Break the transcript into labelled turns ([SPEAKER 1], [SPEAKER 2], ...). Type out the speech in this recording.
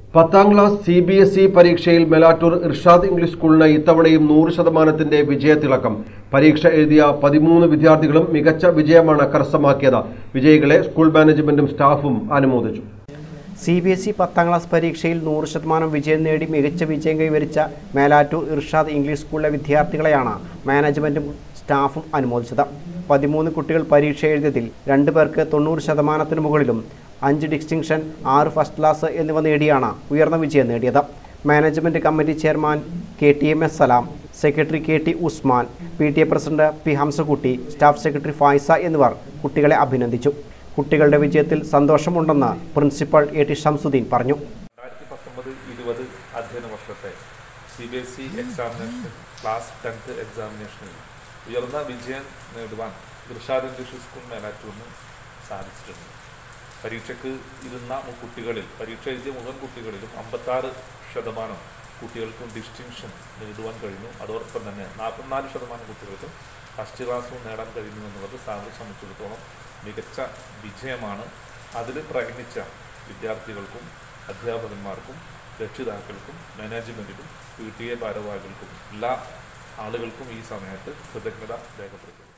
[SPEAKER 1] പത്താം class C B S E പരീക്ഷയിൽ Melattur Irshad English സ്കൂളിന് ഇത്തവണയും നൂറ് ശതമാനത്തിന്റെ വിജയത്തിളക്കം പരീക്ഷ എഴുതിയ പതിമൂന്ന് വിദ്യാർത്ഥികളും മികച്ച വിജയമാണ് കരസ്ഥമാക്കിയത് വിജയികളെ സ്കൂൾ മാനേജ്മെന്റും സ്റ്റാഫും അനുമോദിച്ചു
[SPEAKER 2] സി ബി എസ് ഇ പത്താം ക്ലാസ് പരീക്ഷയിൽ നൂറ് ശതമാനം വിജയം നേടി മികച്ച വിജയം കൈവരിച്ച മേലാറ്റൂർ ഇർഷാദ് ഇംഗ്ലീഷ് സ്കൂളിലെ വിദ്യാർത്ഥികളെയാണ് മാനേജ്മെന്റും സ്റ്റാഫും അനുമോദിച്ചത് പതിമൂന്ന് കുട്ടികൾ പരീക്ഷ എഴുതിയതിൽ രണ്ടു പേർക്ക് തൊണ്ണൂറ് ശതമാനത്തിന് മുകളിലും അഞ്ച് ഡിസ്റ്റിങ്ഷൻ ആറ് ഫസ്റ്റ് ക്ലാസ് എന്നിവ നേടിയാണ് ഉയർന്ന വിജയം നേടിയത് management committee chairman K T M S Salam secretary K T Usman P T A president P Hamsakutty staff secretary Faisa എന്നിവർ കുട്ടികളെ അഭിനന്ദിച്ചു കുട്ടികളുടെ വിജയത്തിൽ സന്തോഷമുണ്ടെന്ന് പ്രിൻസിപ്പൽ എ ടി ഷംസുദ്ദീൻ പറഞ്ഞു
[SPEAKER 3] രണ്ടായിരത്തി പത്തൊമ്പത് ഇരുപത് അധ്യയന വർഷത്തെ C B S E examination class tenth എക്സാമിനേഷനിൽ ഉയർന്ന വിജയം നേടുവാൻ ഇർഷാദ് ഇംഗ്ലീഷ് സ്കൂൾ മേലാറ്റൂരിന് സാധിച്ചിട്ടുണ്ട് പരീക്ഷയ്ക്ക് ഇരുന്ന മു- കുട്ടികളിൽ പരീക്ഷ എഴുതിയ മുഴുവൻ കുട്ടികളിലും അമ്പത്താറ് ശതമാനം കുട്ടികൾക്കും ഡിസ്റ്റിങ്ഷൻ നേടുവാൻ കഴിഞ്ഞു അതോടൊപ്പം തന്നെ നാൽപ്പത്തിനാല് ശതമാനം കുട്ടികൾക്കും ഫസ്റ്റ് ക്ലാസ്സും നേടാൻ കഴിഞ്ഞു എന്നുള്ളത് സ്ഥാപനത്തെ സംബന്ധിച്ചിടത്തോളം മികച്ച വിജയമാണ് അതിൽ പ്രയത്നിച്ച വിദ്യാർത്ഥികൾക്കും അധ്യാപകന്മാർക്കും രക്ഷിതാക്കൾക്കും മാനേജ്മെൻറ്റിനും പി ടി എ ഭാരവാഹികൾക്കും എല്ലാ ആളുകൾക്കും ഈ സമയത്ത് കൃതജ്ഞത രേഖപ്പെടുത്തുന്നു